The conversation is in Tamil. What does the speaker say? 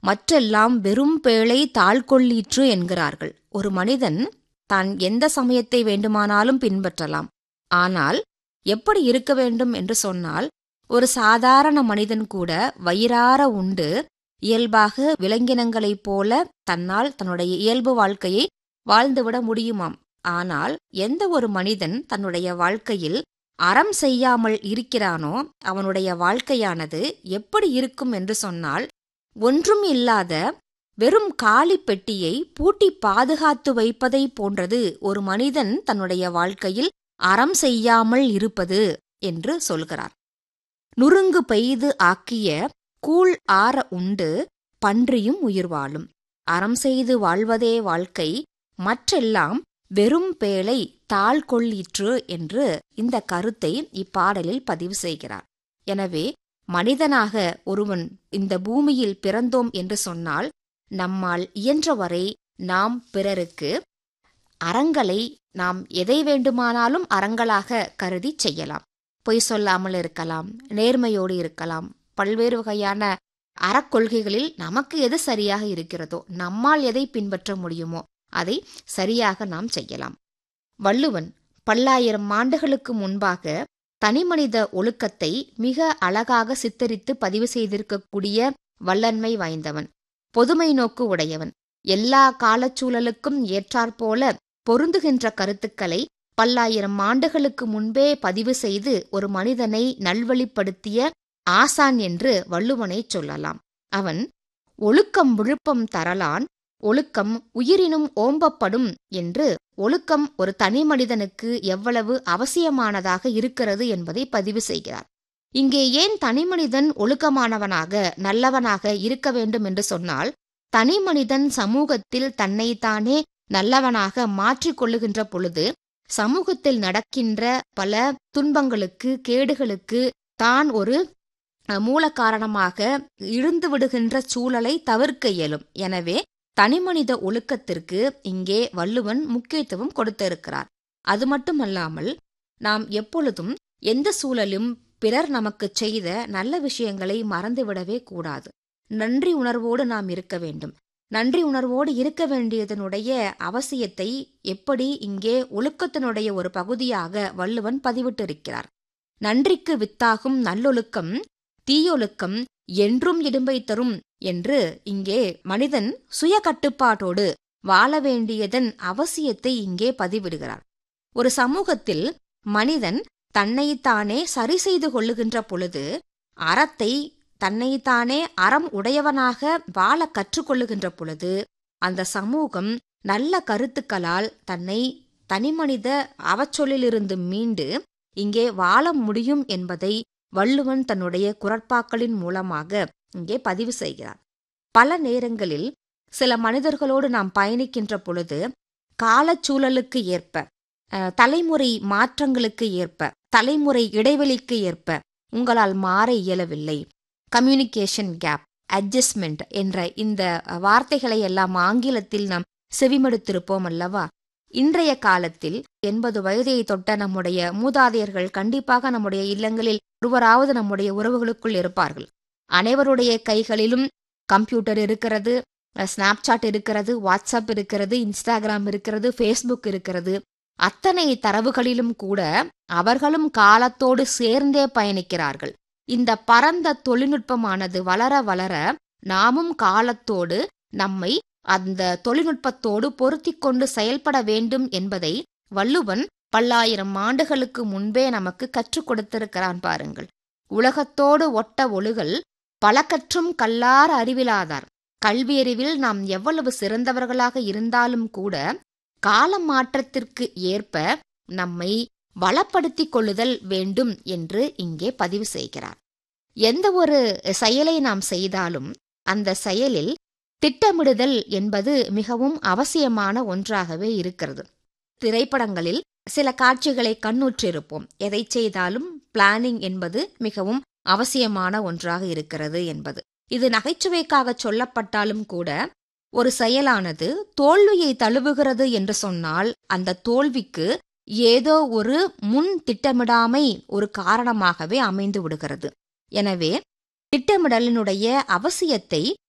மற்றெல்லாம் வெறும் பேழை தாழ்கொள்ளீற்று என்கிறார்கள் ஒரு மனிதன் தான் எந்த சமயத்தை வேண்டுமானாலும் பின்பற்றலாம் ஆனால் எப்படி இருக்க வேண்டும் என்று சொன்னால் ஒரு சாதாரண மனிதன் கூட வயிறார உண்டு இயல்பாக விலங்கினங்களைப் போல தன்னால் தன்னுடைய இயல்பு வாழ்க்கையை வாழ்ந்துவிட முடியுமாம் ஆனால் எந்த ஒரு மனிதன் தன்னுடைய வாழ்க்கையில் அறம் செய்யாமல் இருக்கிறானோ அவனுடைய வாழ்க்கையானது எப்படி இருக்கும் என்று சொன்னால் ஒன்றும் இல்லாத வெறும் காலி பெட்டியை பூட்டி பாதுகாத்து வைப்பதை போன்றது ஒரு மனிதன் தன்னுடைய வாழ்க்கையில் அறம் செய்யாமல் இருப்பது என்று சொல்கிறார் நுறுங்கு பெய்து ஆக்கிய கூழ் ஆற உண்டு பன்றியும் உயிர் வாழும் அறம் செய்து வாழ்வதே வாழ்க்கை மற்றெல்லாம் வெறும் பேழை தாழ் கொள்ளீற்று என்று இந்த கருத்தை இப்பாடலில் பதிவு செய்கிறார் எனவே மனிதனாக ஒருவன் இந்த பூமியில் பிறந்தோம் என்று சொன்னால் நம்மால் இயன்றவரை நாம் பிறருக்கு அறங்களை நாம் எதை வேண்டுமானாலும் அறங்களாக கருதி செய்யலாம் பொய் சொல்லாமல் இருக்கலாம் நேர்மையோடு இருக்கலாம் பல்வேறு வகையான அறக்கொள்கைகளில் நமக்கு எது சரியாக இருக்கிறதோ நம்மால் எதை பின்பற்ற முடியுமோ அதை சரியாக நாம் செய்யலாம் வள்ளுவன் பல்லாயிரம் ஆண்டுகளுக்கு முன்பாக தனிமனித ஒழுக்கத்தை மிக அழகாக சித்தரித்து பதிவு செய்திருக்கக்கூடிய வல்லன்மை வாய்ந்தவன் பொதுமை நோக்கு உடையவன் எல்லா காலச்சூழலுக்கும் ஏற்றாற்போல பொருந்துகின்ற கருத்துக்களை பல்லாயிரம் ஆண்டுகளுக்கு முன்பே பதிவு செய்து ஒரு மனிதனை நல்வழிப்படுத்திய ஆசான் என்று வள்ளுவனை சொல்லலாம் அவன் ஒழுக்கம் விழுப்பம் தரலான் ஒழுக்கம் உயிரினும் ஓம்பப்படும் என்று ஒழுக்கம் ஒரு தனி மனிதனுக்கு எவ்வளவு அவசியமானதாக இருக்கிறது என்பதை பதிவு செய்கிறார் இங்கே ஏன் தனிமனிதன் ஒழுக்கமானவனாக நல்லவனாக இருக்க வேண்டும் என்று சொன்னால் தனி மனிதன் சமூகத்தில் தன்னைத்தானே நல்லவனாக மாற்றிக்கொள்ளுகின்ற பொழுது சமூகத்தில் நடக்கின்ற பல துன்பங்களுக்கு கேடுகளுக்கு தான் ஒரு மூல காரணமாக இழுந்து விடுகின்ற சூழலை தவிர்க்க இயலும் எனவே தனிமனித ஒழுக்கத்திற்கு இங்கே வள்ளுவன் முக்கியத்துவம் கொடுத்திருக்கிறார் அது மட்டுமல்லாமல் நாம் எப்பொழுதும் எந்த சூழலும் பிறர் நமக்கு செய்த நல்ல விஷயங்களை மறந்துவிடவே கூடாது நன்றி உணர்வோடு நாம் இருக்க வேண்டும் நன்றி உணர்வோடு இருக்க வேண்டியதனுடைய அவசியத்தை எப்படி இங்கே ஒழுக்கத்தினுடைய ஒரு பகுதியாக வள்ளுவன் பதிவிட்டிருக்கிறார் நன்றிக்கு வித்தாகும் நல்லொழுக்கம் தீயொழுக்கம் என்றும் இடும்பை தரும் என்று இங்கே மனிதன் சுய கட்டுப்பாட்டோடு வாழ வேண்டியதன் அவசியத்தை இங்கே பதிவிடுகிறார் ஒரு சமூகத்தில் மனிதன் தன்னைத்தானே சரி செய்து கொள்ளுகின்ற பொழுது அறத்தை தன்னைத்தானே அறம் உடையவனாக வாழ கற்றுக்கொள்ளுகின்ற பொழுது அந்த சமூகம் நல்ல கருத்துக்களால் தன்னை தனிமனித அவச்சொல்லிலிருந்து மீண்டு இங்கே வாழ முடியும் என்பதை வள்ளுவன் தன்னுடைய குரட்பாக்களின் மூலமாக இங்கே பதிவு செய்கிறார் பல நேரங்களில் சில மனிதர்களோடு நாம் பயணிக்கின்ற பொழுது காலச்சூழலுக்கு ஏற்ப தலைமுறை மாற்றங்களுக்கு ஏற்ப தலைமுறை இடைவெளிக்கு ஏற்ப உங்களால் மாற இயலவில்லை கம்யூனிகேஷன் கேப் அட்ஜஸ்ட்மெண்ட் என்ற இந்த வார்த்தைகளை எல்லாம் ஆங்கிலத்தில் நாம் செவிமடுத்திருப்போம் அல்லவா இன்றைய காலத்தில் எண்பது வயதை தொட்ட நம்முடைய மூதாதையர்கள் கண்டிப்பாக நம்முடைய இல்லங்களில் ஒருவராவது நம்முடைய உறவுகளுக்குள் இருப்பார்கள் அனைவருடைய கைகளிலும் கம்ப்யூட்டர் இருக்கிறது ஸ்னாப்சாட் இருக்கிறது வாட்ஸ்அப் இருக்கிறது இன்ஸ்டாகிராம் இருக்கிறது ஃபேஸ்புக் இருக்கிறது அத்தனை தரவுகளிலும் கூட அவர்களும் காலத்தோடு சேர்ந்தே பயணிக்கிறார்கள் இந்த பரந்த தொழில்நுட்பமானது வளர வளர நாமும் காலத்தோடு நம்மை அந்த தொழில்நுட்பத்தோடு பொருத்தி கொண்டு செயல்பட வேண்டும் என்பதை வள்ளுவன் பல்லாயிரம் ஆண்டுகளுக்கு முன்பே நமக்கு கற்றுக் கொடுத்திருக்கிறான் பாருங்கள் உலகத்தோடு ஒட்ட ஒழுகல் பல கற்றும் கல்லார் அறிவிலாதார் கல்வியறிவில் நாம் எவ்வளவு சிறந்தவர்களாக இருந்தாலும் கூட கால மாற்றத்திற்கு ஏற்ப நம்மை வளப்படுத்திக் கொள்ளுதல் வேண்டும் என்று இங்கே பதிவு செய்கிறார் எந்த ஒரு செயலை நாம் செய்தாலும் அந்த செயலில் திட்டமிடுதல் என்பது மிகவும் அவசியமான ஒன்றாகவே இருக்கிறது திரைப்படங்களில் சில காட்சிகளை கண்ணுற்றிருப்போம் எதை செய்தாலும் பிளானிங் என்பது மிகவும் அவசியமான ஒன்றாக இருக்கிறது என்பது இது நகைச்சுவைக்காக சொல்லப்பட்டாலும் கூட ஒரு செயலானது தோல்வியை தழுவுகிறது என்று சொன்னால் அந்த தோல்விக்கு ஏதோ ஒரு முன் திட்டமிடாமை ஒரு காரணமாகவே அமைந்து விடுகிறது எனவே திட்டமிடலினுடைய அவசியத்தை